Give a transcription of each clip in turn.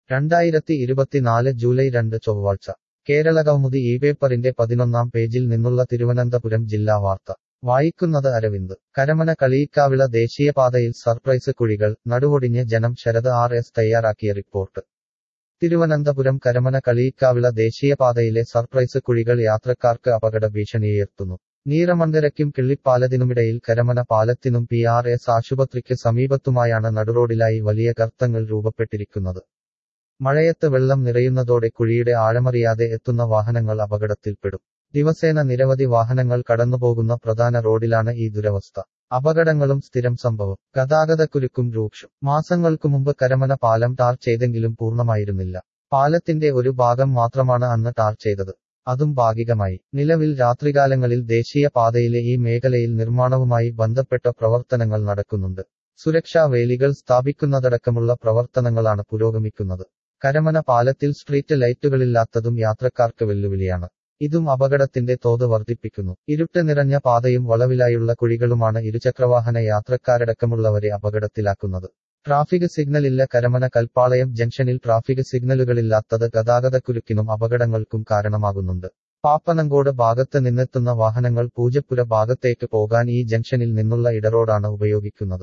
രണ്ടായിരത്തി ഇരുപത്തിനാല് ജൂലൈ രണ്ട് ചൊവ്വാഴ്ച കേരളകൗമുദി ഈ പേപ്പറിന്റെ പതിനൊന്നാം പേജിൽ നിന്നുള്ള തിരുവനന്തപുരം ജില്ലാ വാർത്ത വായിക്കുന്നത് അരവിന്ദ് കരമന കളിയിക്കാവിള ദേശീയപാതയിൽ സർപ്രൈസ് കുഴികൾ നടുവൊടിഞ്ഞ് ജനം ശരത് ആർ എസ് തയ്യാറാക്കിയ റിപ്പോർട്ട് തിരുവനന്തപുരം കരമന കളിയിക്കാവിള ദേശീയപാതയിലെ സർപ്രൈസ് കുഴികൾ യാത്രക്കാർക്ക് അപകട ഭീഷണിയുയർത്തുന്നു നീറമണ്ഡരയ്ക്കും കിള്ളിപ്പാലത്തിനുമിടയിൽ കരമന പാലത്തിനും പി ആർ എസ് ആശുപത്രിക്ക് സമീപത്തുമായാണ് നടുറോഡിലായി വലിയ ഗർത്തങ്ങൾ രൂപപ്പെട്ടിരിക്കുന്നത് മഴയത്ത് വെള്ളം നിറയുന്നതോടെ കുഴിയുടെ ആഴമറിയാതെ എത്തുന്ന വാഹനങ്ങൾ അപകടത്തിൽപ്പെടും ദിവസേന നിരവധി വാഹനങ്ങൾ കടന്നുപോകുന്ന പ്രധാന റോഡിലാണ് ഈ ദുരവസ്ഥ അപകടങ്ങളും സ്ഥിരം സംഭവം ഗതാഗതക്കുരുക്കും രൂക്ഷം മാസങ്ങൾക്കു മുമ്പ് കരമന പാലം ടാർ ചെയ്തെങ്കിലും പൂർണ്ണമായിരുന്നില്ല പാലത്തിന്റെ ഒരു ഭാഗം മാത്രമാണ് അന്ന് ടാർ ചെയ്തത് അതും ഭാഗികമായി നിലവിൽ രാത്രികാലങ്ങളിൽ ദേശീയ പാതയിലെ ഈ മേഖലയിൽ നിർമ്മാണവുമായി ബന്ധപ്പെട്ട പ്രവർത്തനങ്ങൾ നടക്കുന്നുണ്ട് സുരക്ഷാ വേലികൾ സ്ഥാപിക്കുന്നതടക്കമുള്ള പ്രവർത്തനങ്ങളാണ് പുരോഗമിക്കുന്നത് കരമന പാലത്തിൽ സ്ട്രീറ്റ് ലൈറ്റുകളില്ലാത്തതും യാത്രക്കാർക്ക് വെല്ലുവിളിയാണ് ഇതും അപകടത്തിന്റെ തോത് വർദ്ധിപ്പിക്കുന്നു ഇരുട്ട് നിറഞ്ഞ പാതയും വളവിലായുള്ള കുഴികളുമാണ് ഇരുചക്രവാഹന യാത്രക്കാരടക്കമുള്ളവരെ അപകടത്തിലാക്കുന്നത് ട്രാഫിക് സിഗ്നലില്ല കരമന കൽപ്പാളയം ജംഗ്ഷനിൽ ട്രാഫിക് സിഗ്നലുകളില്ലാത്തത് ഗതാഗതക്കുരുക്കിനും അപകടങ്ങൾക്കും കാരണമാകുന്നുണ്ട് പാപ്പനങ്കോട് ഭാഗത്ത് നിന്നെത്തുന്ന വാഹനങ്ങൾ പൂജപ്പുര ഭാഗത്തേക്ക് പോകാൻ ഈ ജംഗ്ഷനിൽ നിന്നുള്ള ഇടറോഡാണ് ഉപയോഗിക്കുന്നത്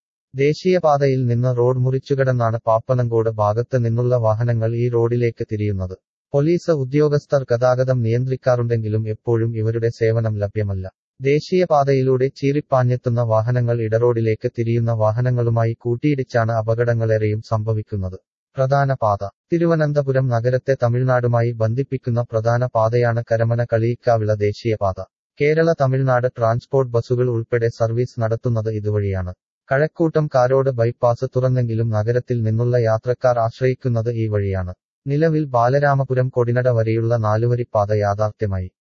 ദേശീയപാതയിൽ നിന്ന് റോഡ് മുറിച്ചുകടന്നാണ് പാപ്പനങ്കോട് ഭാഗത്ത് നിന്നുള്ള വാഹനങ്ങൾ ഈ റോഡിലേക്ക് തിരിയുന്നത് പോലീസ് ഉദ്യോഗസ്ഥർ ഗതാഗതം നിയന്ത്രിക്കാറുണ്ടെങ്കിലും എപ്പോഴും ഇവരുടെ സേവനം ലഭ്യമല്ല ദേശീയപാതയിലൂടെ ചീറിപ്പാഞ്ഞെത്തുന്ന വാഹനങ്ങൾ ഇടറോഡിലേക്ക് തിരിയുന്ന വാഹനങ്ങളുമായി കൂട്ടിയിടിച്ചാണ് അപകടങ്ങളേറെയും സംഭവിക്കുന്നത് പ്രധാന പാത തിരുവനന്തപുരം നഗരത്തെ തമിഴ്നാടുമായി ബന്ധിപ്പിക്കുന്ന പ്രധാന പാതയാണ് കരമന കളിയിക്കാവിള ദേശീയപാത കേരള തമിഴ്നാട് ട്രാൻസ്പോർട്ട് ബസുകൾ ഉൾപ്പെടെ സർവീസ് നടത്തുന്നത് ഇതുവഴിയാണ് കഴക്കൂട്ടം കാരോട് ബൈപ്പാസ് തുറന്നെങ്കിലും നഗരത്തിൽ നിന്നുള്ള യാത്രക്കാർ ആശ്രയിക്കുന്നത് ഈ വഴിയാണ് നിലവിൽ ബാലരാമപുരം കൊടിനട വരെയുള്ള നാലുവരിപ്പാത യാഥാർത്ഥ്യമായി